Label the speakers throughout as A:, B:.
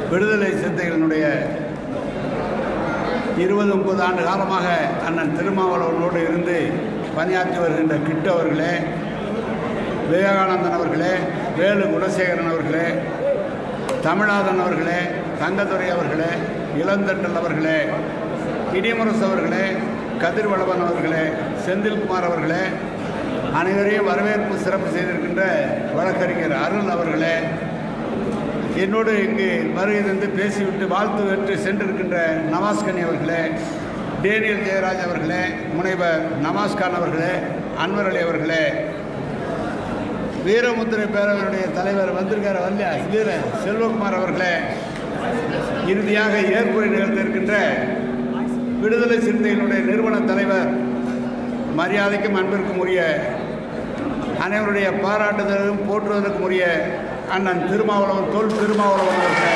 A: விடுதலை சிறுத்தைகளினுடைய இருபது முப்பது ஆண்டு காலமாக அண்ணன் திருமாவளவனோடு இருந்து பணியாற்றி வருகின்ற கிட்டு அவர்களே விவேகானந்தன் அவர்களே வேலு குணசேகரன் அவர்களே தமிழ்நாதன் அவர்களே தங்கத்துறை அவர்களே இளந்தண்டல் அவர்களே இடிமுரசு அவர்களே கதிர்வளவன் அவர்களே செந்தில்குமார் அவர்களே அனைவரையும் வரவேற்பு சிறப்பு செய்திருக்கின்ற வழக்கறிஞர் அருள் அவர்களே என்னோடு இங்கு வருகை தந்து பேசிவிட்டு வாழ்த்து பெற்று சென்றிருக்கின்ற நவாஸ்கனி அவர்களே டேனியல் ஜெயராஜ் அவர்களே முனைவர் நவாஸ்கான் அவர்களே அன்வர் அலி அவர்களே வீரமுத்திரை பேரவையினுடைய தலைவர் வந்திருக்கார வரலையா வீர செல்வகுமார் அவர்களே இறுதியாக ஏற்புரை நிகழ்த்திருக்கின்ற விடுதலை சிறுத்தைகளுடைய நிறுவன தலைவர் மரியாதைக்கும் அன்பிற்கும் உரிய அனைவருடைய பாராட்டுதலும் போற்றுவதற்கும் உரிய அண்ணன் திருமாவளவன் தொல் திருமாவளவன் அவர்களே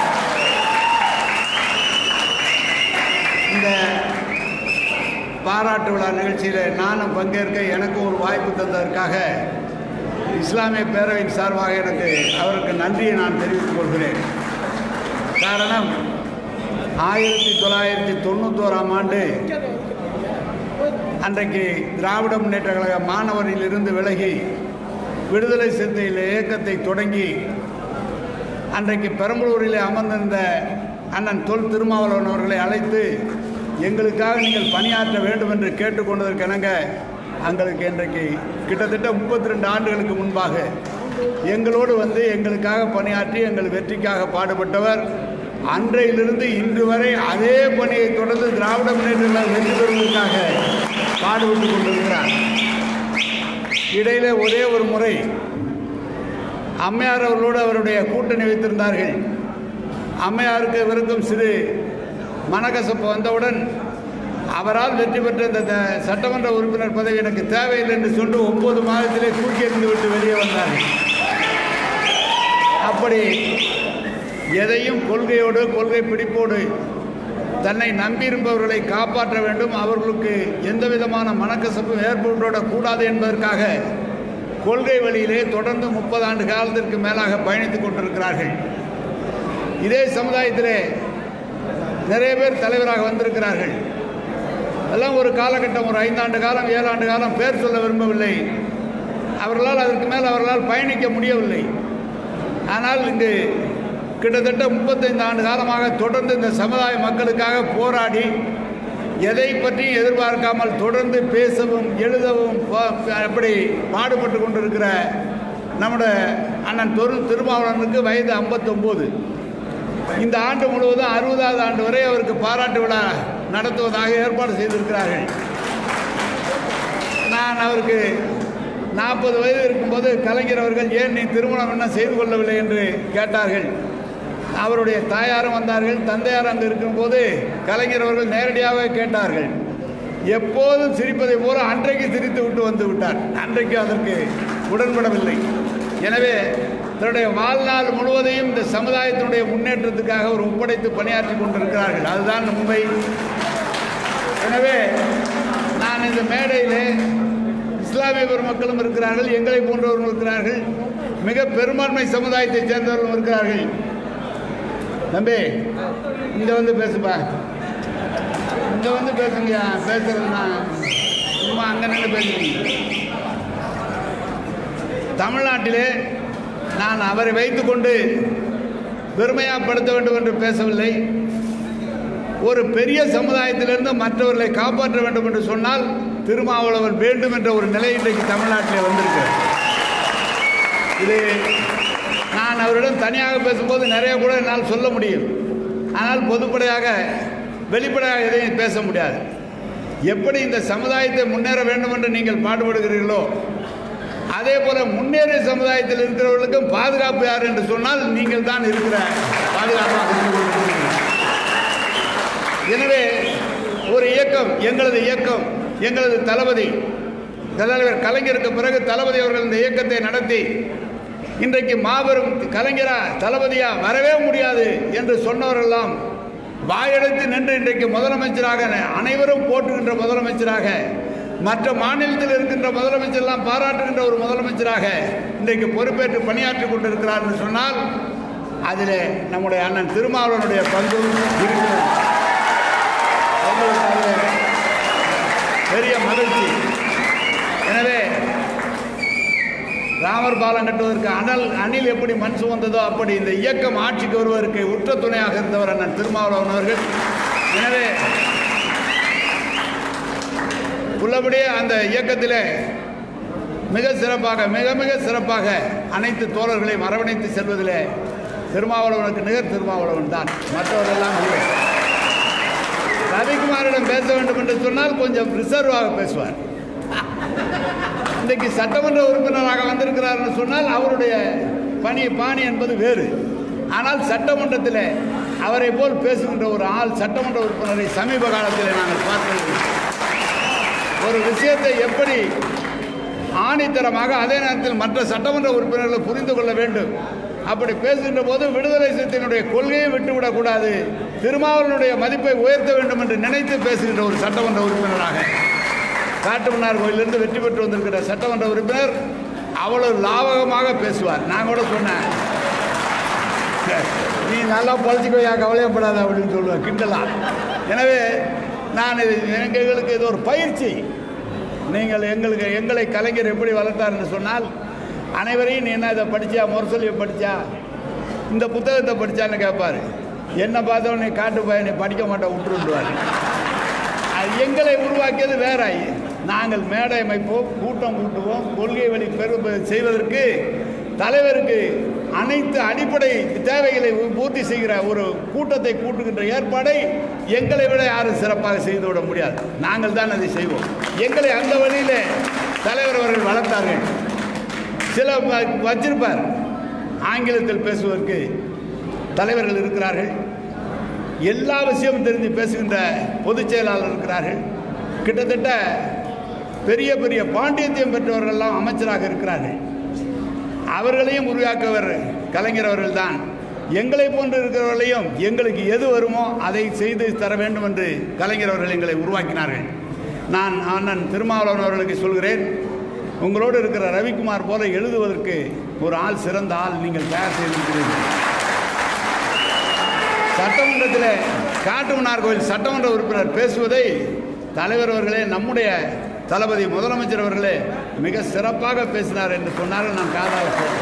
A: இந்த பாராட்டு விழா நிகழ்ச்சியில் நானும் பங்கேற்க எனக்கும் ஒரு வாய்ப்பு தந்ததற்காக இஸ்லாமிய பேரவையின் சார்பாக எனக்கு அவருக்கு நன்றியை நான் தெரிவித்துக் கொள்கிறேன் காரணம் ஆயிரத்தி தொள்ளாயிரத்தி தொண்ணூத்தோராம் ஆண்டு அன்றைக்கு திராவிட முன்னேற்ற கழக மாணவரில் இருந்து விலகி விடுதலை சிறுத்தைகள் இயக்கத்தை தொடங்கி அன்றைக்கு பெரம்பலூரில் அமர்ந்திருந்த அண்ணன் தொல் திருமாவளவன் அவர்களை அழைத்து எங்களுக்காக நீங்கள் பணியாற்ற வேண்டும் என்று கேட்டுக்கொண்டதற்கெனங்க எங்களுக்கு இன்றைக்கு கிட்டத்தட்ட முப்பத்தி ரெண்டு ஆண்டுகளுக்கு முன்பாக எங்களோடு வந்து எங்களுக்காக பணியாற்றி எங்கள் வெற்றிக்காக பாடுபட்டவர் அன்றையிலிருந்து இன்று வரை அதே பணியை தொடர்ந்து திராவிட முன்னேற்றங்கள் வெற்றி பெறுவதற்காக பாடுபட்டு கொண்டிருக்கிறார் இடையில ஒரே ஒரு முறை அம்மையார் அவர்களோடு அவருடைய கூட்டணி வைத்திருந்தார்கள் அம்மையாருக்கு இவருக்கும் சிறு மனக்கசப்பு வந்தவுடன் அவரால் வெற்றி பெற்ற இந்த த- சட்டமன்ற உறுப்பினர் பதவி எனக்கு தேவையில்லை என்று சொல்லி ஒன்பது மாதத்திலே தூக்கி எறிந்து விட்டு வெளியே வந்தார்கள் அப்படி எதையும் கொள்கையோடு கொள்கை பிடிப்போடு தன்னை நம்பியிருப்பவர்களை காப்பாற்ற வேண்டும் அவர்களுக்கு எந்த விதமான மனக்கசப்பும் ஏற்பட்டுவிடக் கூடாது என்பதற்காக கொள்கை வழியிலே தொடர்ந்து முப்பது ஆண்டு காலத்திற்கு மேலாக பயணித்துக் கொண்டிருக்கிறார்கள் இதே சமுதாயத்திலே நிறைய பேர் தலைவராக வந்திருக்கிறார்கள் எல்லாம் ஒரு காலகட்டம் ஒரு ஐந்தாண்டு காலம் ஏழாண்டு காலம் பேர் சொல்ல விரும்பவில்லை அவர்களால் அதற்கு மேல் அவர்களால் பயணிக்க முடியவில்லை ஆனால் இங்கு கிட்டத்தட்ட முப்பத்தைந்து ஆண்டு காலமாக தொடர்ந்து இந்த சமுதாய மக்களுக்காக போராடி எதை பற்றியும் எதிர்பார்க்காமல் தொடர்ந்து பேசவும் எழுதவும் பா- அப்படி பாடுபட்டு கொண்டிருக்கிற நம்முடைய அண்ணன் தொரு திருமாவளவனுக்கு வயது 59 இந்த ஆண்டு முழுவதும் அறுபதாவது ஆண்டு வரை அவருக்கு பாராட்டு விழா நடத்துவதாக ஏற்பாடு செய்திருக்கிறார்கள் நான் அவருக்கு நாற்பது வயது இருக்கும்போது கலைஞர் அவர்கள் ஏன் நீ திருமணம் என்ன செய்து கொள்ளவில்லை என்று கேட்டார்கள் அவருடைய தாயாரும் வந்தார்கள் தந்தையார் அங்கு இருக்கும்போது கலைஞர் அவர்கள் நேரடியாக கேட்டார்கள் எப்போதும் சிரிப்பதை போல அன்றைக்கு சிரித்து விட்டு வந்து விட்டார் அன்றைக்கு அதற்கு உடன்படவில்லை எனவே தன்னுடைய வாழ்நாள் முழுவதையும் இந்த சமுதாயத்தினுடைய முன்னேற்றத்துக்காக ஒரு ஒப்படைத்து பணியாற்றி கொண்டிருக்கிறார்கள் அதுதான் உண்மை எனவே நான் இந்த மேடையிலே இஸ்லாமிய பெருமக்களும் இருக்கிறார்கள் எங்களை போன்றவர்கள் இருக்கிறார்கள் மிக பெரும்பான்மை சமுதாயத்தைச் சேர்ந்தவர்களும் இருக்கிறார்கள் தம்பி இங்க வந்து பேசுப்பா இங்க வந்து பேசுங்க பேசுறதுனா சும்மா அங்க நின்று பேசுறீங்க தமிழ்நாட்டிலே நான் அவரை வைத்துக்கொண்டு பெருமையாப்படுத்த வேண்டும் என்று பேசவில்லை ஒரு பெரிய சமுதாயத்திலிருந்து மற்றவர்களை காப்பாற்ற வேண்டும் என்று சொன்னால் திருமாவளவன் வேண்டும் என்ற ஒரு நிலை இன்றைக்கு தமிழ்நாட்டிலே வந்திருக்கிறது இது நான் அவரிடம் தனியாக பேசும்போது நிறைய கூட என்னால் சொல்ல முடியும் ஆனால் பொதுப்படையாக வெளிப்படையாக எதையும் பேச முடியாது எப்படி இந்த சமுதாயத்தை முன்னேற வேண்டும் என்று நீங்கள் பாடுபடுகிறீர்களோ அதே போல முன்னேறிய சமுதாயத்தில் இருக்கிறவர்களுக்கும் பாதுகாப்பு யார் என்று சொன்னால் நீங்கள் தான் இருக்கிற பாதுகாப்பாக இருந்து கொண்டிருக்கிறீர்கள். எனவே ஒரு இயக்கம் எங்களது இயக்கம் எங்களது தளபதி தலைவர் கலைஞருக்கு பிறகு தளபதி அவர்கள் இந்த இயக்கத்தை நடத்தி இன்றைக்கு மாபெரும் கலைஞரா தளபதியா வரவே முடியாது என்று சொன்னவரெல்லாம் வாயெடுத்து நின்று இன்றைக்கு முதலமைச்சராக அனைவரும் போற்றுகின்ற முதலமைச்சராக மற்ற மாநிலத்தில் இருக்கின்ற முதலமைச்சர்லாம் பாராட்டுகின்ற ஒரு முதலமைச்சராக இன்றைக்கு பொறுப்பேற்று பணியாற்றி கொண்டிருக்கிறார் என்று சொன்னால் அதில் நம்முடைய அண்ணன் திருமாவளவனுடைய பங்கும் இருக்கிறது அவங்களுக்கு அதில் பெரிய மகிழ்ச்சி எனவே ராமர் பாலம் கட்டுவதற்கு அனல் அணில் எப்படி மண் சுமந்ததோ அப்படி இந்த இயக்கம் ஆட்சிக்கு வருவதற்கு உற்ற துணையாக இருந்தவர் அண்ணன் திருமாவளவன் அவர்கள் எனவே உள்ளபடியே அந்த இயக்கத்திலே மிக சிறப்பாக மிக மிக சிறப்பாக அனைத்து தோழர்களையும் அரவணைத்து செல்வதிலே திருமாவளவனுக்கு நிகர் திருமாவளவன் தான் மற்றவரெல்லாம் இல்லை ரவிக்குமாரிடம் பேச வேண்டும் என்று சொன்னால் கொஞ்சம் ரிசர்வாக பேசுவார் இன்றைக்கு சட்டமன்ற உறுப்பினராக வந்திருக்கிறார்னு சொன்னால் அவருடைய பணி பாணி என்பது வேறு ஆனால் சட்டமன்றத்தில் அவரை போல் பேசுகின்ற ஒரு ஆள் சட்டமன்ற உறுப்பினரை சமீப காலத்தில் நாங்கள் பார்த்தது ஒரு விஷயத்தை எப்படி ஆணித்தரமாக அதே நேரத்தில் மற்ற சட்டமன்ற உறுப்பினர்களை புரிந்து கொள்ள வேண்டும் அப்படி பேசுகின்ற போது விடுதலை சிறுத்தையினுடைய கொள்கையை விட்டுவிடக்கூடாது திருமாவளவனுடைய மதிப்பை உயர்த்த வேண்டும் என்று நினைத்து பேசுகின்ற ஒரு சட்டமன்ற உறுப்பினராக காட்டுமன்னார் கோயிலிருந்து வெற்றி பெற்று வந்திருக்கிற சட்டமன்ற உறுப்பினர் அவ்வளவு லாவகமாக பேசுவார் நான் கூட சொன்னேன் நீ நல்லா பொழைச்சிக்கோயா கவலையப்படாத அப்படின்னு சொல்லுவேன் கிண்டலா எனவே நான் இது எங்களுக்கு இது ஒரு பயிற்சி நீங்கள் எங்களுக்கு எங்களை கலைஞர் எப்படி வளர்த்தார் என்று சொன்னால் அனைவரையும் நீ என்ன இதை படித்தா முரசொலியை படித்தா இந்த புத்தகத்தை படித்தான்னு கேட்பார் என்னை பார்த்தவன் நீ காட்டு போய் நீ படிக்க மாட்டேன் விட்டுருவார் அது எங்களை உருவாக்கியது வேற நாங்கள் மேடை அமைப்போம் கூட்டம் கூட்டுவோம் கொள்கை வழி பெரு செய்வதற்கு தலைவருக்கு அனைத்து அடிப்படை தேவைகளை பூர்த்தி செய்கிற ஒரு கூட்டத்தை கூட்டுகின்ற ஏற்பாடை எங்களை விட யாரும் சிறப்பாக செய்துவிட முடியாது நாங்கள் தான் அதை செய்வோம் எங்களை அந்த வழியில் தலைவர் அவர்கள் வளர்த்தார்கள் சில வ- வச்சிருப்பார் ஆங்கிலத்தில் பேசுவதற்கு தலைவர்கள் இருக்கிறார்கள் எல்லா விஷயமும் தெரிஞ்சு பேசுகின்ற பொதுச் செயலாளர் இருக்கிறார்கள் கிட்டத்தட்ட பெரிய பெரிய பாண்டியத்தியம் பெற்றவர்கள்லாம் அமைச்சராக இருக்கிறார்கள் அவர்களையும் உருவாக்கவர் கலைஞர் அவர்கள்தான் எங்களை போன்று இருக்கிறவர்களையும் எங்களுக்கு எது வருமோ அதை செய்து தர வேண்டும் என்று கலைஞர் அவர்கள் எங்களை உருவாக்கினார்கள் நான் அண்ணன் திருமாவளவன் அவர்களுக்கு சொல்கிறேன் உங்களோடு இருக்கிற ரவிக்குமார் போல எழுதுவதற்கு ஒரு ஆள் சிறந்த ஆள் நீங்கள் தயார் செய்திருக்கிறீர்கள் சட்டமன்றத்தில் காட்டுமன்னார் கோயில் சட்டமன்ற உறுப்பினர் பேசுவதை தலைவர் அவர்களே நம்முடைய தளபதி முதலமைச்சர் அவர்களே மிக சிறப்பாக பேசினார் என்று சொன்னார்கள் நான் காதால் சொன்னேன்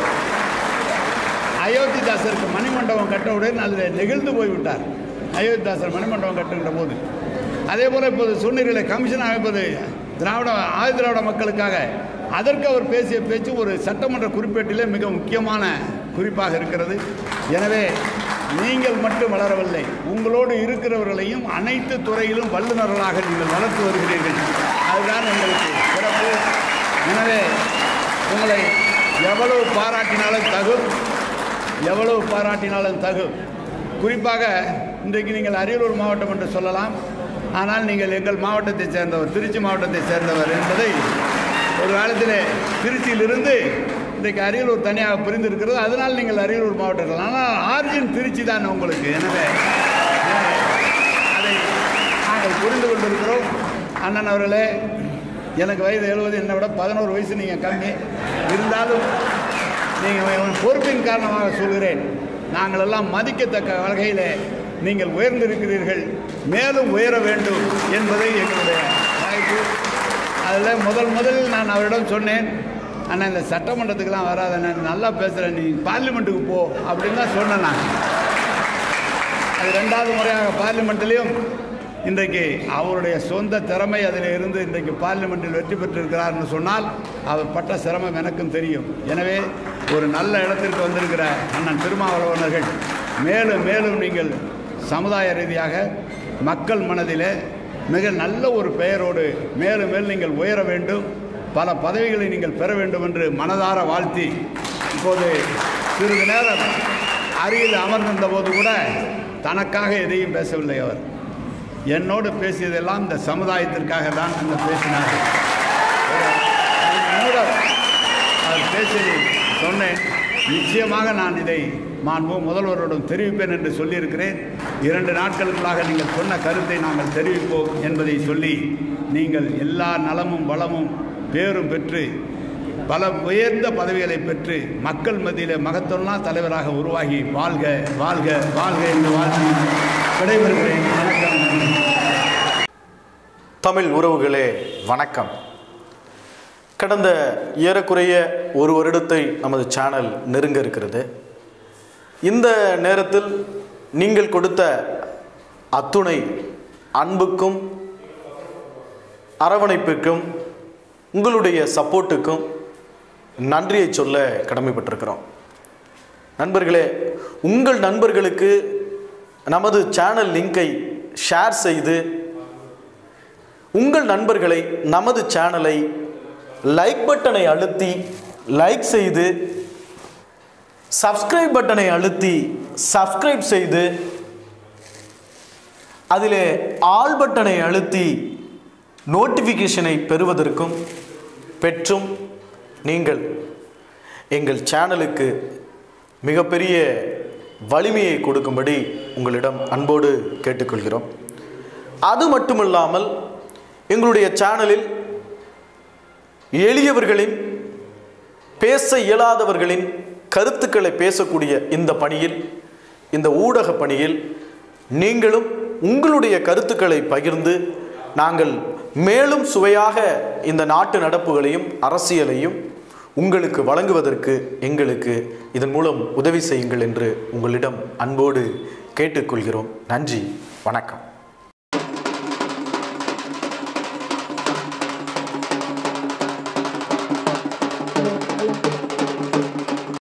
A: அயோத்திதாசருக்கு மணிமண்டபம் கட்டவுடன் அதில் நெகிழ்ந்து போய்விட்டார் அயோத்திதாசர் மணிமண்டபம் கட்டுகின்ற போது அதே போல் இப்போது சொன்னீர்களே கமிஷன் அமைப்பது திராவிட ஆதி திராவிட மக்களுக்காக அதற்கு அவர் பேசிய பேச்சு ஒரு சட்டமன்ற குறிப்பேட்டிலே மிக முக்கியமான குறிப்பாக இருக்கிறது எனவே நீங்கள் மட்டும் வளரவில்லை உங்களோடு இருக்கிறவர்களையும் அனைத்து துறையிலும் வல்லுநர்களாக நீங்கள் வளர்த்து வருகிறீர்கள் அதுதான் எங்களுக்கு சிறப்பு எனவே உங்களை எவ்வளவு பாராட்டினாலும் தகும் எவ்வளவு பாராட்டினாலும் தகும் குறிப்பாக இன்றைக்கு நீங்கள் அரியலூர் மாவட்டம் என்று சொல்லலாம் ஆனால் நீங்கள் எங்கள் மாவட்டத்தைச் சேர்ந்தவர் திருச்சி மாவட்டத்தைச் சேர்ந்தவர் என்பதை ஒரு காலத்தில் திருச்சியிலிருந்து இன்றைக்கு அரியலூர் தனியாக பிரிந்திருக்கிறது அதனால் நீங்கள் அரியலூர் மாவட்டத்தில் ஆனால் ஆர்ஜின் திருச்சி தான் உங்களுக்கு எனவே எனவே அதை நாங்கள் புரிந்து கொண்டிருக்கிறோம் அண்ணன் அவர்களே எனக்கு வயது எழுபது என்னை விட பதினோரு வயசு நீங்கள் கம்மி இருந்தாலும் நீங்கள் பொறுப்பின் காரணமாக சொல்கிறேன் நாங்கள் எல்லாம் மதிக்கத்தக்க வகையில் நீங்கள் உயர்ந்திருக்கிறீர்கள் மேலும் உயர வேண்டும் என்பதை எங்களுடைய வாய்ப்பு அதில் முதல் முதலில் நான் அவரிடம் சொன்னேன் அண்ணா இந்த சட்டமன்றத்துக்கெல்லாம் வராத நான் நல்லா பேசுகிறேன் நீ பார்லிமெண்ட்டுக்கு போ அப்படின்னு தான் சொன்னேன் நான் அது ரெண்டாவது முறையாக பார்லிமெண்ட்லேயும் இன்றைக்கு அவருடைய சொந்த திறமை அதில் இருந்து இன்றைக்கு பார்லிமெண்ட்டில் வெற்றி பெற்றிருக்கிறார்னு சொன்னால் அவர் பட்ட சிரமம் எனக்கும் தெரியும் எனவே ஒரு நல்ல இடத்திற்கு வந்திருக்கிற அண்ணன் திருமாவளவனர்கள் மேலும் மேலும் நீங்கள் சமுதாய ரீதியாக மக்கள் மனதிலே மிக நல்ல ஒரு பெயரோடு மேலும் மேலும் நீங்கள் உயர வேண்டும் பல பதவிகளை நீங்கள் பெற வேண்டும் என்று மனதார வாழ்த்தி இப்போது சிறிது நேரம் அருகில் அமர்ந்திருந்த போது கூட தனக்காக எதையும் பேசவில்லை அவர் என்னோடு பேசியதெல்லாம் இந்த சமுதாயத்திற்காக தான் அந்த பேசினார் மூடர் அவர் பேசியதை சொன்னேன் நிச்சயமாக நான் இதை மாண்பு முதல்வரிடம் தெரிவிப்பேன் என்று சொல்லியிருக்கிறேன் இரண்டு நாட்களுக்குள்ளாக நீங்கள் சொன்ன கருத்தை நாங்கள் தெரிவிப்போம் என்பதை சொல்லி நீங்கள் எல்லா நலமும் வளமும் பேரும் பெற்று பல உயர்ந்த பதவிகளை பெற்று மக்கள் மத்தியில் மகத்தொன்னா தலைவராக உருவாகி வாழ்க வாழ்க வாழ்க என்று வாழ்த்து விடைபெறுகிறேன் வணக்கம் நன்றி
B: தமிழ் உறவுகளே வணக்கம் கடந்த ஏறக்குறைய ஒரு வருடத்தை நமது சேனல் நெருங்க இருக்கிறது இந்த நேரத்தில் நீங்கள் கொடுத்த அத்துணை அன்புக்கும் அரவணைப்புக்கும் உங்களுடைய சப்போர்ட்டுக்கும் நன்றியை சொல்ல கடமைப்பட்டிருக்கிறோம் நண்பர்களே உங்கள் நண்பர்களுக்கு நமது சேனல் லிங்கை ஷேர் செய்து உங்கள் நண்பர்களை நமது சேனலை லைக் பட்டனை அழுத்தி லைக் செய்து சப்ஸ்கிரைப் பட்டனை அழுத்தி சப்ஸ்கிரைப் செய்து அதிலே ஆல் பட்டனை அழுத்தி நோட்டிஃபிகேஷனை பெறுவதற்கும் பெற்றும் நீங்கள் எங்கள் சேனலுக்கு மிகப்பெரிய வலிமையை கொடுக்கும்படி உங்களிடம் அன்போடு கேட்டுக்கொள்கிறோம் அது மட்டுமல்லாமல் எங்களுடைய சேனலில் எளியவர்களின் பேச இயலாதவர்களின் கருத்துக்களை பேசக்கூடிய இந்த பணியில் இந்த ஊடக பணியில் நீங்களும் உங்களுடைய கருத்துக்களை பகிர்ந்து நாங்கள் மேலும் சுவையாக இந்த நாட்டு நடப்புகளையும் அரசியலையும் உங்களுக்கு வழங்குவதற்கு எங்களுக்கு இதன் மூலம் உதவி செய்யுங்கள் என்று உங்களிடம் அன்போடு கேட்டுக்கொள்கிறோம் நன்றி வணக்கம்